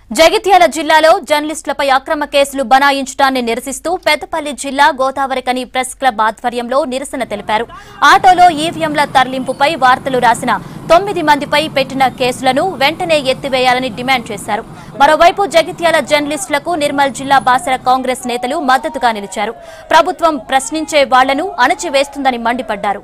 జగిత్యాల జిల్లాలో జర్నలిస్టులపై అక్రమ కేసులు బనాయించడాన్ని నిరసిస్తూ పెద్దపల్లి జిల్లా గోదావరికని ప్రెస్ క్లబ్ ఆధ్వర్యంలో నిరసన తెలిపారు ఆటోలో ఈవీఎంల తరలింపుపై వార్తలు రాసిన తొమ్మిది మందిపై పెట్టిన కేసులను వెంటనే ఎత్తివేయాలని డిమాండ్ చేశారు మరోవైపు జగిత్యాల జర్నలిస్టులకు నిర్మల్ జిల్లా బాసర కాంగ్రెస్ నేతలు మద్దతుగా నిలిచారు ప్రభుత్వం ప్రశ్నించే వాళ్లను అణచివేస్తుందని మండిపడ్డారు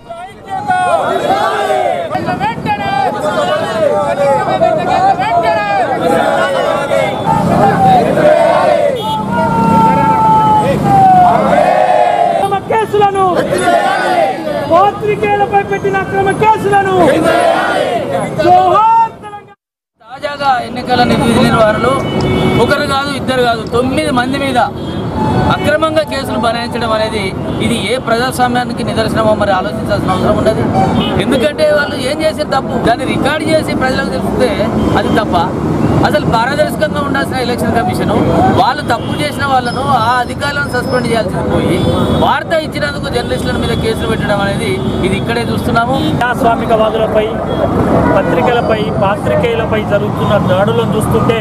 అక్రమ కేసులను పాత్రికేయులపై పెట్టిన అక్రమ కేసులను జోహార్ తెలంగాణ తాజాగా ఎన్నికల విధి నిర్వహణలో ఒకరు కాదు ఇద్దరు కాదు తొమ్మిది మంది మీద అక్రమంగా కేసులు బనాయించడం అనేది ఇది ఏ ప్రజాస్వామ్యానికి నిదర్శనమో మరి ఆలోచించాల్సిన అవసరం ఉన్నది ఎందుకంటే వాళ్ళు ఏం చేసే తప్పు దాన్ని రికార్డ్ చేసి ప్రజలకు తెలిస్తే అది తప్ప అసలు పారదర్శకంగా ఉండాల్సిన ఎలక్షన్ కమిషన్ వాళ్ళు తప్పు చేసిన వాళ్ళను ఆ అధికారులను సస్పెండ్ చేయాల్సింది పోయి వార్త ఇచ్చినందుకు జర్నలిస్టుల మీద కేసులు పెట్టడం అనేది ఇది ఇక్కడే చూస్తున్నాము ప్రజాస్వామికవాదులపై పత్రికలపై పాత్రికేయులపై జరుగుతున్న దాడులను చూస్తుంటే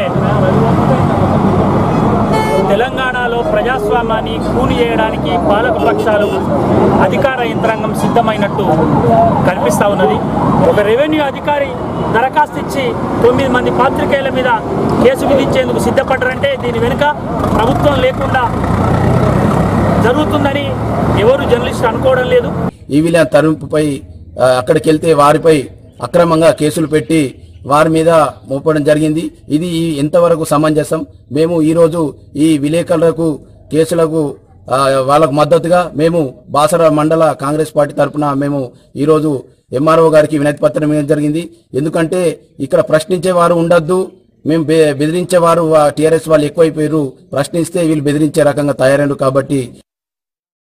తెలంగాణలో ప్రజాస్వామ్యాన్ని కూని చేయడానికి పాలక పక్షాలు అధికార యంత్రాంగం సిద్ధమైనట్టు కనిపిస్తూ ఉన్నది ఒక రెవెన్యూ అధికారి దరఖాస్తు ఇచ్చి తొమ్మిది మంది పాత్రికేయుల మీద కేసు విధించేందుకు సిద్ధపడ్డారంటే దీని వెనుక ప్రభుత్వం లేకుండా జరుగుతుందని ఎవరు జర్నలిస్టులు అనుకోవడం లేదు ఈవీల తరుంపుపై ఆ, అక్కడికి వెళ్తే వారిపై అక్రమంగా కేసులు పెట్టి వారి మీద మోపడం జరిగింది ఇది ఈ ఎంతవరకు సమంజసం మేము ఈరోజు ఈ విలేకరులకు కేసులకు ఆ, వాళ్ళకు మద్దతుగా మేము బాసర మండల కాంగ్రెస్ పార్టీ తరఫున మేము ఈరోజు ఎంఆర్ఓ గారికి వినతి పత్రం ఇవ్వడం జరిగింది ఎందుకంటే ఇక్కడ ప్రశ్నించే వారు ఉండొద్దు మేము బె- బెదిరించేవారు టీఆర్ఎస్ వాళ్ళు ఎక్కువైపోయారు ప్రశ్నిస్తే వీళ్ళు బెదిరించే రకంగా తయారైన కాబట్టి